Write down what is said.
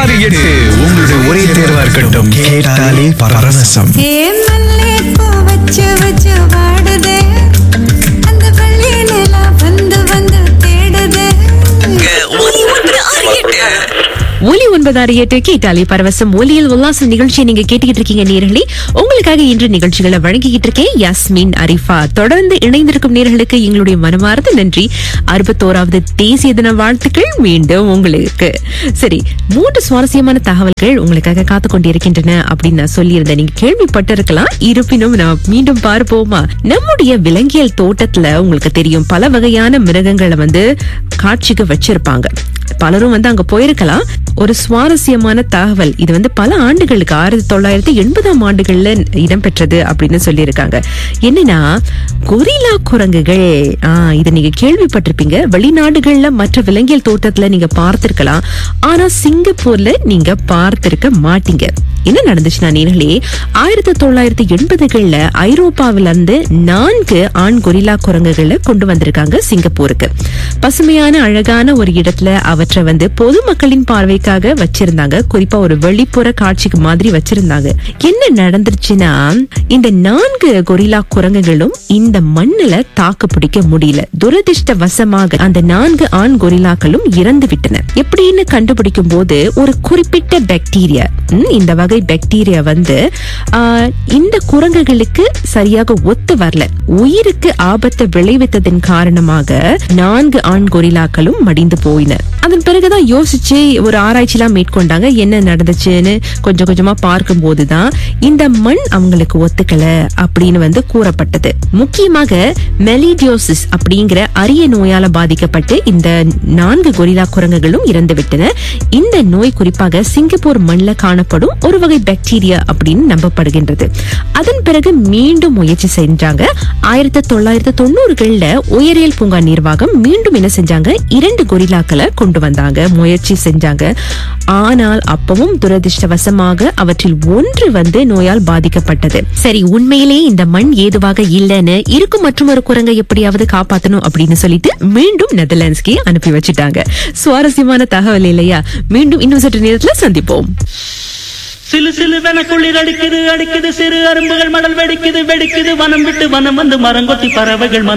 ஆறு எட்டு உங்களுடைய ஒரே தேர்வா இருக்கட்டும் கேட்டாலே பரவசம் ஏமல்லே பூ வச்சு வச்சு வாடுதே அந்த பள்ளி நிலா வந்து வந்து தேடுதே ஒலி ஒன்பது ஆறு எட்டு கேட்டாலே பரவசம் ஒலியில் உல்லாசம் நிகழ்ச்சியை நீங்க கேட்டுக்கிட்டு இருக்கீங்க நேர்களே உங்களுக்காக இன்று நிகழ்ச்சிகளை வழங்கிக்கிட்டு இருக்கேன் யாஸ்மின் அரிஃபா தொடர்ந்து இணைந்திருக்கும் நேர்களுக்கு எங்களுடைய மனமார்ந்த நன்றி அறுபத்தோராவது தேசிய தின வாழ்த்துக்கள் மீண்டும் உங்களுக்கு சரி மூன்று சுவாரஸ்யமான தகவல்கள் உங்களுக்காக காத்து கொண்டிருக்கின்றன அப்படின்னு நான் சொல்லியிருந்தேன் நீங்க கேள்விப்பட்டிருக்கலாம் இருப்பினும் நான் மீண்டும் பார்ப்போமா நம்முடைய விலங்கியல் தோட்டத்துல உங்களுக்கு தெரியும் பல வகையான மிருகங்களை வந்து காட்சிக்கு வச்சிருப்பாங்க பலரும் வந்து அங்க போயிருக்கலாம் ஒரு சுவாரஸ்யமான தகவல் இது வந்து பல ஆண்டுகளுக்கு ஆயிரத்தி தொள்ளாயிரத்தி எண்பதாம் ஆண்டுகள்ல இடம்பெற்றது அப்படின்னு சொல்லியிருக்காங்க என்னன்னா கொரில்லா குரங்குகள் ஆஹ் இதை நீங்க கேள்விப்பட்டிருப்பீங்க வெளிநாடுகள்ல மற்ற விலங்கியல் தோட்டத்துல நீங்க பார்த்திருக்கலாம் ஆனா சிங்கப்பூர்ல நீங்க பார்த்திருக்க மாட்டீங்க என்ன நடந்துச்சுன்னா நேர்களே ஆயிரத்தி தொள்ளாயிரத்தி எண்பதுகள்ல ஐரோப்பாவில இருந்து நான்கு ஆண் கொரில்லா குரங்குகளை கொண்டு வந்திருக்காங்க சிங்கப்பூருக்கு பசுமையான அழகான ஒரு இடத்துல அவற்றை வந்து பொதுமக்களின் பார்வைக்காக வச்சிருந்தாங்க குறிப்பா ஒரு வெளிப்புற காட்சிக்கு மாதிரி வச்சிருந்தாங்க என்ன நடந்துருச்சுன்னா இந்த நான்கு கொரில்லா குரங்குகளும் இந்த மண்ணுல தாக்கு பிடிக்க முடியல துரதிர்ஷ்டவசமாக அந்த நான்கு ஆண் கொரில்லாக்களும் இறந்து விட்டன எப்படின்னு கண்டுபிடிக்கும் போது ஒரு குறிப்பிட்ட பாக்டீரியா ம், இந்த வகை பாக்டீரியா வந்து ஆ, இந்த குரங்குகளுக்கு சரியாக ஒத்து வரல உயிருக்கு ஆபத்தை விளைவித்ததன் காரணமாக நான்கு ஆண் கொரில்லாக்களும் மடிந்து போயின அதன் பிறகுதான் யோசிச்சு ஒரு ஆராய்ச்சி எல்லாம் மேற்கொண்டாங்க என்ன நடந்துச்சுன்னு கொஞ்சம் கொஞ்சமா பார்க்கும் போதுதான் இந்த மண் அவங்களுக்கு ஒத்துக்கல அப்படின்னு வந்து கூறப்பட்டது முக்கியமாக மெலிடியோசிஸ் அப்படிங்கிற அரிய நோயால பாதிக்கப்பட்டு இந்த நான்கு கொரில்லா குரங்குகளும் இறந்து விட்டன இந்த நோய் குறிப்பாக சிங்கப்பூர் மண்ல காணப்படும் ஒரு வகை பாக்டீரியா அப்படின்னு நம்பப்படுகின்றது அதன் பிறகு மீண்டும் முயற்சி செஞ்சாங்க ஆயிரத்தி தொள்ளாயிரத்தி தொண்ணூறுகள்ல உயரியல் பூங்கா நிர்வாகம் மீண்டும் என்ன செஞ்சாங்க இரண்டு கொரில்லாக்களை கொண்டு வந்தாங்க முயற்சி செஞ்சாங்க ஆனால் அப்பவும் துரதிர்ஷ்டவசமாக அவற்றில் ஒன்று வந்து நோயால் பாதிக்கப்பட்டது சரி உண்மையிலே இந்த மண் ஏதுவாக இல்லைன்னு இருக்கும் மற்றும் ஒரு குரங்கை எப்படியாவது காப்பாத்தணும் அப்படின்னு சொல்லிட்டு மீண்டும் நெதர்லாண்ட்ஸ்க்கு அனுப்பி வச்சுட்டாங்க சுவாரஸ்யமான தகவல் இல்லையா மீண்டும் இன்னும் சற்று நேரத்துல சந்திப்போம் சிலு சிலுவென குளிர் அடிக்குது அடிக்குது சிறு அரும்புகள் மடல் வெடிக்குது வெடிக்குது வனம் விட்டு வனம் வந்து மரங்கொத்தி பறவைகள் மனம்